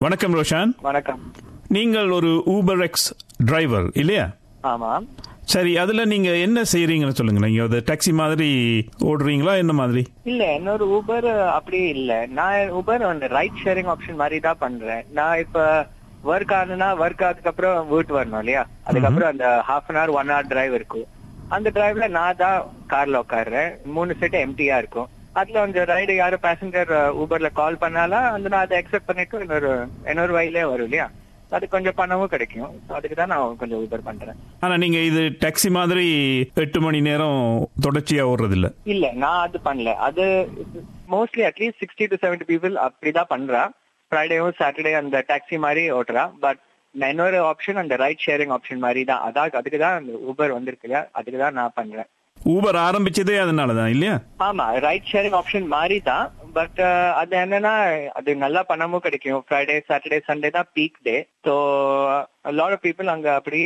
வணக்கம் ரோஷான் வணக்கம் நீங்கள் ஒரு ஊபர் எக்ஸ் டிரைவர் இல்லையா ஆமாம் சரி அதுல நீங்க என்ன செய்றீங்கன்னு சொல்லுங்க நீங்க அது டாக்ஸி மாதிரி ஓடுறீங்களா என்ன மாதிரி இல்ல என்னோட ஊபர் அப்படி இல்ல நான் ஊபர் அந்த ரைட் ஷேரிங் ஆப்ஷன் மாதிரி தான் பண்றேன் நான் இப்ப ஒர்க் ஆகுனா ஒர்க் அதுக்கப்புறம் வீட்டு வரணும் இல்லையா அதுக்கப்புறம் அந்த half an hour one hour drive இருக்கும் அந்த டிரைவ்ல நான் தான் கார்ல உட்காடுறேன் மூணு செட் எம்டியா இருக்கும் அதுல அந்த ரைடு யாரும் பேசஞ்சர் ஊபர்ல கால் பண்ணாலும் அந்த நான் அதை அக்செப்ட் பண்ணிட்டு இன்னொரு இன்னொரு வயலே வரும் இல்லையா அது கொஞ்சம் பணமும் கிடைக்கும் அதுக்கு தான் நான் கொஞ்சம் ஊபர் பண்றேன் ஆனா நீங்க இது டாக்ஸி மாதிரி எட்டு மணி நேரம் தொடர்ச்சியா ஓடுறது இல்ல இல்ல நான் அது பண்ணல அது mostly at least sixty to seventy people அப்படிதான் பண்றா ஃப்ரைடேவும் சாட்டர்டே அந்த டாக்ஸி மாதிரி ஓட்டுறா பட் இன்னொரு ஆப்ஷன் அந்த ரைட் ஷேரிங் ஆப்ஷன் மாதிரி தான் அதான் அதுக்கு தான் அந்த ஊபர் வந்திருக்கு இல்லையா அதுக்கு தான் நான் பண்றேன் ஊபர் ஆரம்பிச்சதே அதனாலதான் இல்லையா ஆமா ரைட் ஷேரிங் ஆப்ஷன் மாதிரி தான் பட் அது என்னன்னா அது நல்லா பணமும் கிடைக்கும் ஃப்ரைடே சாட்டர்டே சண்டே தான் peak day so lot of people அங்க அப்படி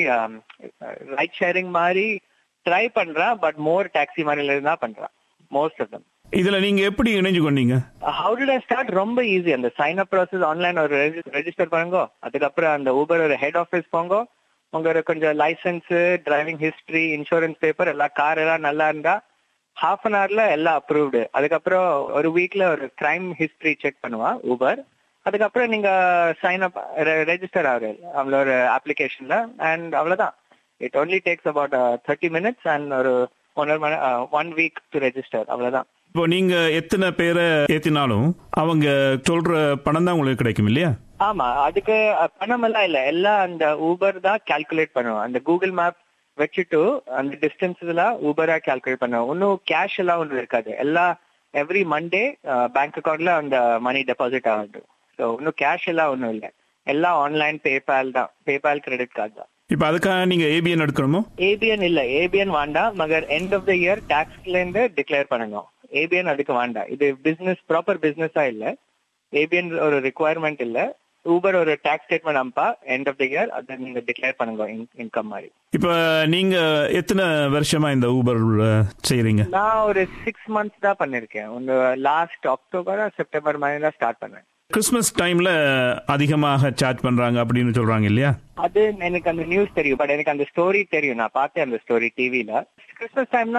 ரைட் ஷேரிங் மாதிரி ட்ரை பண்றா பட் மோர் டாக்ஸி மாதிரி தான் பண்றா மோஸ்ட் ஆஃப் தம் இதுல நீங்க எப்படி இணைஞ்சு கொண்டீங்க ஹவு டிட் ஐ ஸ்டார்ட் ரொம்ப ஈஸி அந்த சைன் அப் ப்ராசஸ் ஆன்லைன் ஒரு ரெஜிஸ்டர் பண்ணுங்க அதுக்கப்புறம் அந்த ஊபர் ஒரு ஹெட் ஆஃபீஸ் போங்க உங்க ஒரு கொஞ்சம் licence driving history insurance paper எல்லா கார் எல்லாம் நல்லா இருந்தா ஹாஃப் அன் ஹவர்ல எல்லாம் அப்ரூவ்டு அதுக்கப்புறம் ஒரு வீக்ல ஒரு கிரைம் ஹிஸ்டரி செக் பண்ணுவா ஊபர் அதுக்கப்புறம் நீங்க சைன் அப் ரெஜிஸ்டர் ஆகுது அவங்களோட அப்ளிகேஷன்ல அண்ட் அவ்வளவுதான் it only takes about thirty minutes and ஒரு ஒன் மணி ஒன் வீக் டு ரெஜிஸ்டர் அவ்வளவுதான் இப்போ நீங்க எத்தனை பேரை ஏத்தினாலும் அவங்க சொல்ற பணம் தான் உங்களுக்கு கிடைக்கும் இல்லையா ஆமா அதுக்கு பணம் எல்லாம் இல்ல எல்லாம் அந்த ஊபர் தான் கால்குலேட் பண்ணுவோம் அந்த கூகுள் மேப் வச்சுட்டு அந்த டிஸ்டன்ஸ் எல்லாம் ஊபரா கால்குலேட் பண்ணுவோம் இன்னும் கேஷ் எல்லாம் ஒன்றும் இருக்காது எல்லாம் எவ்ரி மண்டே பேங்க் அக்கௌண்ட்ல அந்த மணி டெபாசிட் ஆகுது ஸோ இன்னும் கேஷ் எல்லாம் ஒன்றும் இல்லை எல்லாம் ஆன்லைன் பேபால் தான் பேபால் கிரெடிட் கார்டு தான் இப்ப அதுக்காக நீங்க ஏபிஎன் எடுக்கணுமோ ஏபிஎன் இல்ல ஏபிஎன் வேண்டாம் மகர் எண்ட் ஆஃப் த இயர் டாக்ஸ்ல இருந்து டிக்ளேர் பண்ணணும் ஏபிஎன் அதுக்கு வேண்டாம் இது பிசினஸ் ப்ராப்பர் பிசினஸா இல்ல ஏபிஎன் ஒரு ரிக்குவயர்மெண்ட் இல்ல ஊபர் ஒரு டாக்ஸ் ஸ்டேட்மெண்ட் அம்பா எண்ட் ஆஃப் த இயர் அதை நீங்க டிக்ளேர் பண்ணுங்க இன்கம் மாதிரி இப்ப நீங்க எத்தனை வருஷமா இந்த ஊபர் செய்யறீங்க நான் ஒரு சிக்ஸ் மந்த்ஸ் தான் பண்ணிருக்கேன் உங்க லாஸ்ட் அக்டோபர் செப்டம்பர் மாதிரி தான் ஸ்டார்ட் பண்ணேன் கிறிஸ்மஸ் டைம்ல அதிகமாக சார்ஜ் பண்றாங்க அப்படின்னு சொல்றாங்க இல்லையா அது எனக்கு அந்த நியூஸ் தெரியும் பட் எனக்கு அந்த ஸ்டோரி தெரியும் நான் பார்த்தேன் அந்த ஸ்டோரி டிவில கிறிஸ்மஸ் டைம்னா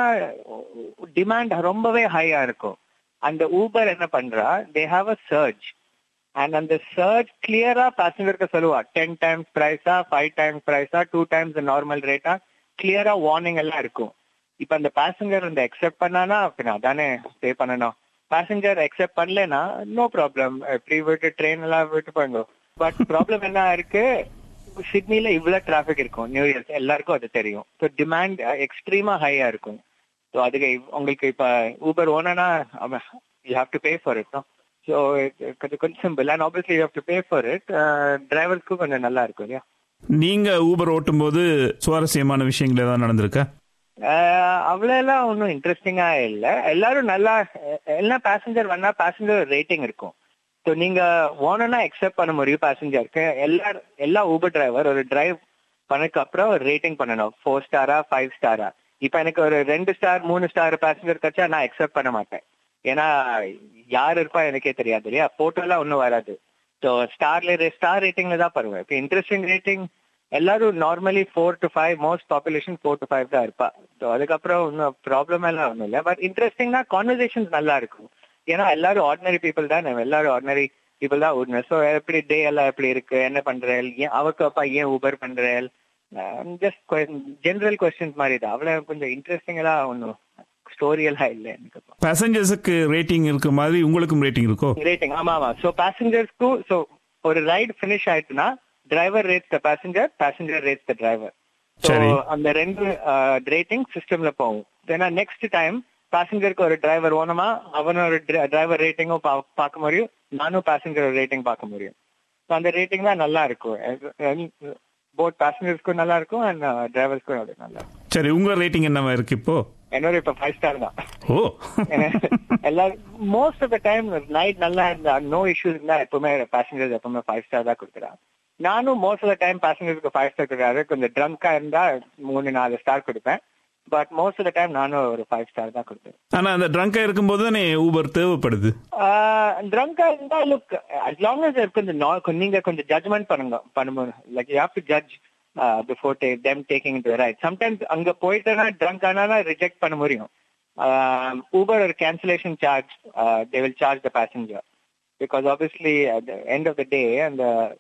டிமாண்ட் ரொம்பவே ஹையா இருக்கும் அந்த ஊபர் என்ன பண்றா they have a surge and அந்த சர்ச் கிளியரா பேசஞ்சருக்கு சொல்லுவா டென் டைம்ஸ் பிரைஸா ஃபைவ் டைம்ஸ் பிரைஸா டூ டைம்ஸ் நார்மல் ரேட்டா கிளியரா வார்னிங் எல்லாம் இருக்கும் இப்ப அந்த பேசஞ்சர் அந்த அக்செப்ட் பண்ணானா அப்படின்னா தானே பே பண்ணணும் பேசஞ்சர் அக்செப்ட் பண்ணலனா நோ ப்ராப்ளம் எப்படி விட்டு ட்ரெயின் எல்லாம் விட்டு போங்க பட் ப்ராப்ளம் என்ன இருக்கு சிட்னில இவ்வளவு டிராபிக் இருக்கும் நியூ இயர்ஸ் எல்லாருக்கும் அது தெரியும் ஸோ டிமாண்ட் எக்ஸ்ட்ரீமா ஹையா இருக்கும் ஸோ அதுக்கு உங்களுக்கு இப்ப ஊபர் ஓனா you have to pay for it so கொஞ்சம் கொஞ்சம் simple and obviously you have to pay for it டிரைவர்ஸ்க்கும் கொஞ்சம் நல்லா இருக்கும் இல்லையா நீங்க ஊபர் ஓட்டும் போது சுவாரஸ்யமான விஷயங்கள் ஏதாவது நடந்திருக்கா அவ்வளோலாம் ஒன்றும் இன்ட்ரெஸ்டிங்கா இல்லை எல்லாரும் நல்லா எல்லா பேசஞ்சர் வந்தா பேசஞ்சர் ரேட்டிங் இருக்கும் ஸோ நீங்க ஓனனா அக்செப்ட் பண்ண முடியும் பேசஞ்சருக்கு எல்லா எல்லா ஊபர் டிரைவர் ஒரு டிரைவ் பண்ணதுக்கு அப்புறம் ஒரு ரேட்டிங் பண்ணணும் ஃபோர் ஸ்டாரா ஃபைவ் ஸ்டாரா இப்போ எனக்கு ஒரு ரெண்டு ஸ்டார் மூணு ஸ்டார் பேசஞ்சர் கச்சா நான் அக்செப்ட் பண்ண மாட்டேன் ஏன்னா யார் இருப்பா எனக்கே தெரியாது இல்லையா போட்டோலாம் ஒன்றும் வராது ஸோ ஸ்டார்ல ஸ்டார் ரேட்டிங்ல தான் பருவேன் இப்போ இன்ட்ரெஸ்டிங் ரேட்டிங் எல்லாரும் normally four to five most population four to five தான் இருப்பா ஸோ அதுக்கப்புறம் ஒன்றும் ப்ராப்ளம் எல்லாம் ஒன்றும் இல்லை பட் இன்ட்ரெஸ்டிங்னா கான்வர்சேஷன்ஸ் நல்லா இருக்கும் ஏன்னா எல்லாரும் ஆர்டினரி பீப்புள் தான் எல்லாரும் ஆர்டினரி பீப்புள் தான் ஓடுனர் ஸோ எப்படி டே எல்லாம் எப்படி இருக்கு என்ன பண்றேன் ஏன் அவருக்கு அப்பா ஏன் ஊபர் பண்றேன் ஜஸ்ட் ஜென்ரல் கொஸ்டின்ஸ் மாதிரி தான் அவ்வளோ கொஞ்சம் இன்ட்ரெஸ்டிங் எல்லாம் ஒன்றும் ஸ்டோரி எல்லாம் இல்லை எனக்கு பேசஞ்சர்ஸுக்கு ரேட்டிங் இருக்க மாதிரி உங்களுக்கும் ரேட்டிங் இருக்கோ ரேட்டிங் ஆமா ஆமா ஸோ பேசஞ்சர்ஸ்க்கும் ஸோ ஒரு ரைடு ஃபினிஷ் ஆயிட்டுனா driver rates the passenger passenger rates the driver so அந்த ரெண்டு ரேட்டிங் சிஸ்டம்ல போகும் ஏன்னா நெக்ஸ்ட் டைம் பேசஞ்சருக்கு ஒரு டிரைவர் ஓனமா அவனோட டிரைவர் ரேட்டிங்கும் பார்க்க முடியும் நானும் பேசஞ்சர் ரேட்டிங் பார்க்க முடியும் ஸோ அந்த ரேட்டிங் தான் நல்லா இருக்கும் போத் பேசஞ்சர்ஸ்க்கும் நல்லா இருக்கும் அண்ட் டிரைவர்ஸ்க்கும் நல்லா இருக்கும் சரி உங்க ரேட்டிங் என்னவா இருக்கு இப்போ என்னோட இப்ப ஃபைவ் ஸ்டார் தான் ஓ எல்லாரும் most of the time night நல்லா இருந்தா நோ இஷ்யூஸ் இருந்தா எப்பவுமே பேசஞ்சர்ஸ் எப்பவுமே ஃபைவ் ஸ்டார் தான் கொடுக்குறான் நானும் மோஸ்ட் ஆஃப் த டைம் பேசஞ்சருக்கு ஃபைவ் ஸ்டார் கொடுக்குறாரு கொஞ்சம் ட்ரங்கா இருந்தா மூணு நாலு ஸ்டார் கொடுப்பேன் but most of the time நானும் ஒரு ஃபைவ் ஸ்டார் தான் கொடுப்பேன் ஆனா அந்த ட்ரங்கா இருக்கும்போது தானே ஊபர் தேவைப்படுது ட்ரங்கா இருந்தா லுக் அஸ் லாங் அஸ் கொஞ்சம் நா- நீங்க கொஞ்சம் ஜட்ஜ்மெண்ட் பண்ணுங்க பண்ணும்போது like you have to judge before them taking to right sometimes அங்க போயிட்டேன்னா ட்ரங்க் ஆனா ரிஜெக்ட் பண்ண முடியும் ஊபர் ஒரு cancellation charge they will charge the passenger because obviously at end of the day அந்த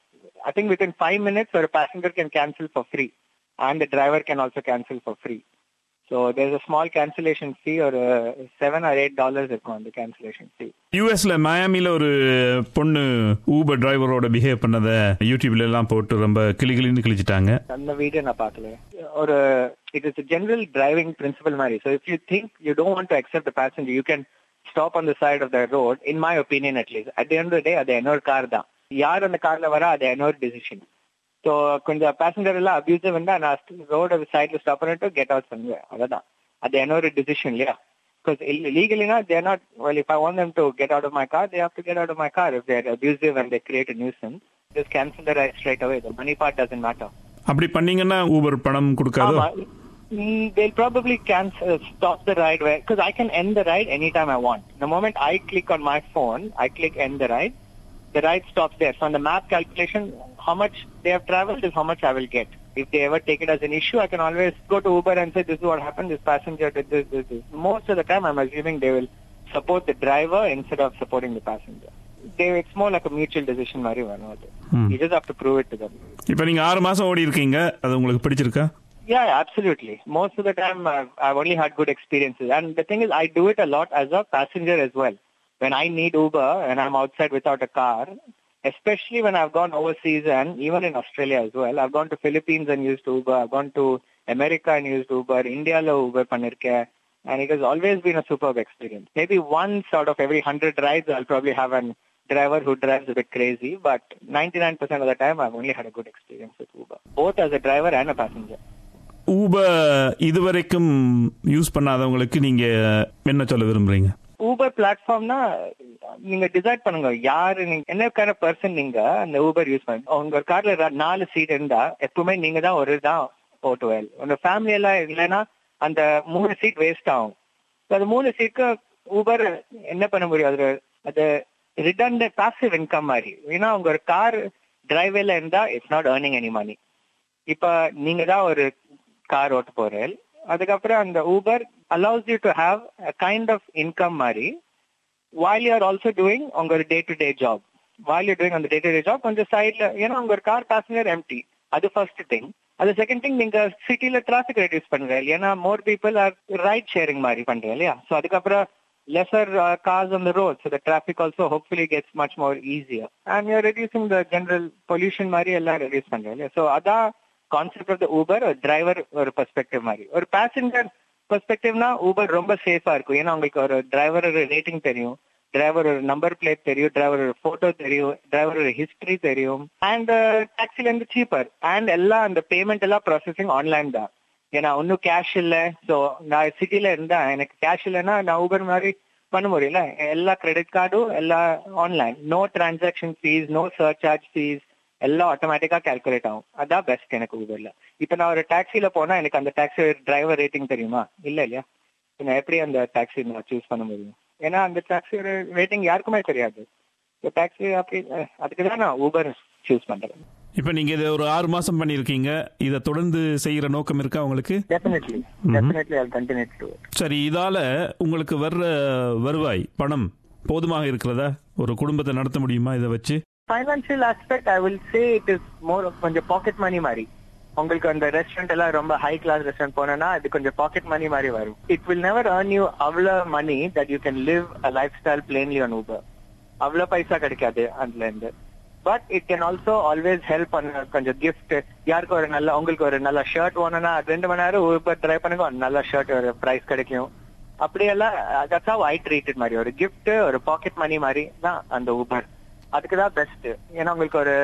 I think within five minutes ஒரு passenger can cancel for free and the driver can also cancel for free so there a small cancellation fee ஒரு seven R eight dollars இருக்கும் அந்த cancellation ஃபீ யூஎஸ்ல மயாமில ஒரு பொண்ணு Uber டிரைவரோட behave பண்ணத யூடியூப்ல எல்லாம் போட்டு ரொம்ப கிளிகிளின்னு கிழிச்சிட்டாங்க அந்த வீடியோ நான் பார்க்கல ஒரு it is general driving principle மாதிரி so if you think you don't want to accept passenger you can stop on the side of the road in my opinion at least at end day அது என்னோட car தான் யார் அந்த கார்ல வரா அது என்னோட டிசிஷன் ஸோ கொஞ்சம் பேசஞ்சர் எல்லாம் அபியூசிவ் இருந்தா நான் ரோட சைட்ல ஸ்டாப் பண்ணிட்டு கெட் அவுட் பண்ணுவேன் அவ்வளவுதான் அது என்னோட டிசிஷன் இல்லையா because legally there not well if i want them to get out of my car they have to get out of my car if they're abusive and they create a nuisance just cancel the ride straight away the money part doesn't matter அப்படி பண்ணீங்கன்னா Uber பணம் கொடுக்காதோ Ama, mm, they'll probably cancel, stop the ride where, because I can end the ride anytime I want. The moment I click on my phone, I click end the ride, the ride stops there. So on the map calculation, how much they have traveled is how much I will get. If they ever take it as an issue, I can always go to Uber and say, this is what happened, this passenger did this, this, this. Most of the time, I'm assuming they will support the driver instead of supporting the passenger. They, it's more like a mutual decision, Mari Vanod. Hmm. You just have to prove it to them. இப்ப நீங்க ஆறு மாசம் ஓடி இருக்கீங்க அது உங்களுக்கு பிடிச்சிருக்கா Yeah, yeah, absolutely. Most of the time, I've, I've only had good experiences. And the thing is, I do it a lot as a passenger as well. When I need Uber and I'm outside without a car, especially when I've gone overseas and even in Australia as well. I've gone to Philippines and used Uber. I've gone to America and used Uber. India lo Uber பண்ணிருக்கேன். And it has always been a superb experience. Maybe once out of every 100 rides, I'll probably have an driver who drives a bit crazy, but 99% of the time, I've only had a good experience with Uber, both as a driver and a passenger. Uber இதுவரைக்கும் use பண்ணாதவங்களுக்கு நீங்க என்ன சொல்ல விரும்புறீங்க Uber பிளாட்ஃபார்ம்னா நீங்க decide பண்ணுங்க யாரு நீங்க என்ன kind of பர்சன் நீங்க அந்த ஊபர் யூஸ் பண்ண உங்க கார்ல நாலு சீட் இருந்தா எப்பவுமே நீங்க தான் ஒரு தான் ஓட்டுவேல் உங்க ஃபேமிலி எல்லாம் இல்லைன்னா அந்த மூணு சீட் வேஸ்ட் ஆகும் So, அந்த மூணு சீட்க்கு ஊபர் என்ன பண்ண முடியும் அது அது ரிட்டர்ன் பாசிவ் இன்கம் மாதிரி ஏன்னா உங்க ஒரு கார் டிரைவேல இருந்தா it's not earning any money இப்ப நீங்க தான் ஒரு கார் ஓட்ட போறேன் அதுக்கப்புறம் அந்த Uber allows you to have a kind of income மாதிரி while you are also doing உங்க day to day job while you're doing அந்த டே டு டே ஜாப் கொஞ்சம் சைட்ல ஏன்னா உங்க கார் பேசஞ்சர் எம்டி அது ஃபர்ஸ்ட் திங் அது செகண்ட் திங் நீங்க சிட்டில டிராபிக் ரெடியூஸ் பண்றீங்க ஏன்னா more people are ride sharing மாதிரி பண்றீங்க இல்லையா ஸோ அதுக்கப்புறம் lesser uh, cars on the road so the traffic also hopefully gets much more easier and you're reducing the general pollution மாதிரி எல்லாம் reduce பண்றீங்க so அதான் கான்செப்ட் ஆஃப் த ஊபர் ஒரு driver ஒரு பெர்ஸ்பெக்டிவ் மாதிரி ஒரு பேசஞ்சர் பெர்ஸ்பெக்டிவ்னா ஊபர் ரொம்ப சேஃபா இருக்கும் ஏன்னா உங்களுக்கு ஒரு டிரைவர் ஒரு ரேட்டிங் தெரியும் டிரைவர் ஒரு நம்பர் பிளேட் தெரியும் டிரைவர் ஒரு போட்டோ தெரியும் டிரைவர் ஒரு ஹிஸ்டரி தெரியும் அண்ட் டாக்ஸில இருந்து சீப்பர் அண்ட் எல்லாம் அந்த பேமெண்ட் எல்லாம் ப்ராசஸிங் ஆன்லைன் தான் ஏன்னா ஒன்னும் கேஷ் இல்ல சோ நான் சிட்டில இருந்தா எனக்கு கேஷ் இல்லைன்னா நான் ஊபர் மாதிரி பண்ண முடியல எல்லா கிரெடிட் கார்டும் எல்லா online no transaction fees no surcharge fees எல்லாம் ஆட்டோமேட்டிக்கா கால்குலேட் ஆகும் அதான் பெஸ்ட் எனக்கு ஊபர்ல இப்ப நான் ஒரு டாக்ஸில போனா எனக்கு அந்த டாக்ஸி டிரைவர் ரேட்டிங் தெரியுமா இல்ல இல்லையா இப்ப நான் எப்படி அந்த டாக்ஸி நான் சூஸ் பண்ண முடியும் ஏன்னா அந்த டாக்ஸியோட ரேட்டிங் யாருக்குமே தெரியாது டாக்ஸி அப்படி அஹ், அதுக்கு தான் நான் ஊபர் சூஸ் பண்றேன் இப்ப நீங்க இதை ஒரு ஆறு மாசம் பண்ணிருக்கீங்க இதை தொடர்ந்து செய்யற நோக்கம் இருக்கா உங்களுக்கு definitely definitely I continue to சரி இதால உங்களுக்கு வர்ற வருவாய் பணம் போதுமாக இருக்கிறதா ஒரு குடும்பத்தை நடத்த முடியுமா இதை வச்சு financial aspect I will say it is more கொஞ்சம் பாக்கெட் மணி மாதிரி உங்களுக்கு அந்த ரெஸ்டாரண்ட் எல்லாம் ரொம்ப ஹை கிளாஸ் ரெஸ்டாரண்ட் போனேன்னா அது கொஞ்சம் பாக்கெட் மணி மாதிரி வரும் it will never earn you அவ்வளவு money that you can live a lifestyle plainly on Uber அவ்வளவு பைசா கிடைக்காது அதுல இருந்து but it can also always help பண்ண கொஞ்சம் கிஃப்ட் யாருக்கு ஒரு நல்ல உங்களுக்கு ஒரு நல்ல ஷர்ட் வேணும்னா ரெண்டு மணி நேரம் ஊபர் ட்ரை பண்ணுங்க ஒரு நல்ல ஷர்ட் ஒரு பிரைஸ் கிடைக்கும் அப்படியெல்லாம் தட்ஸ் ஹவ் ஐ ட்ரீட்டட் மாதிரி ஒரு gift ஒரு பாக்கெட் மணி மாதிரி தான் அந்த ஊபர் அதுக்கு தான் பெஸ்ட் ஏன்னா உங்களுக்கு ஒரு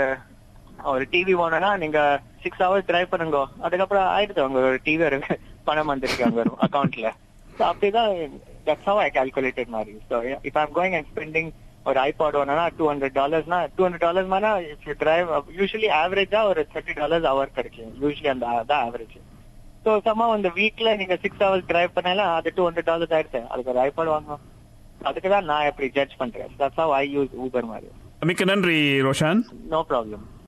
ஒரு டிவி வேணும்னா நீங்க சிக்ஸ் ஹவர்ஸ் டிரைவ் பண்ணுங்க அதுக்கப்புறம் ஆயிடுது உங்க ஒரு டிவி ஒரு பணம் வந்திருக்கு அங்க ஒரு அக்கௌண்ட்ல ஸோ அப்படிதான் தட்ஸ் ஹவ் ஐ கால்குலேட்டட் மாதிரி so if I'm going and spending ஒரு ஐபாட் வேணும்னா டூ ஹண்ட்ரட் டாலர்ஸ்னா டூ ஹண்ட்ரட் டாலர்ஸ் மேனா இஃப் யூ டிரைவ் யூஸ்வலி ஆவரேஜா ஒரு தேர்ட்டி டாலர்ஸ் ஹவர் கிடைக்கும் யூஸ்வலி அந்த அதான் ஆவரேஜ் ஸோ சம்மா இந்த வீக்ல நீங்க சிக்ஸ் ஹவர்ஸ் டிரைவ் பண்ணாலும் அது டூ ஹண்ட்ரட் டாலர்ஸ் ஆயிடுச்சு அதுக்கு ஒரு ஐபாட் வாங்கணும் அதுக்கு தான் நான் எப்படி ஜட்ஜ் பண்றேன் that's how I use Uber மாதிரி மிக்க நன்றி ரோஷான் நோ ப்ராப்ளம்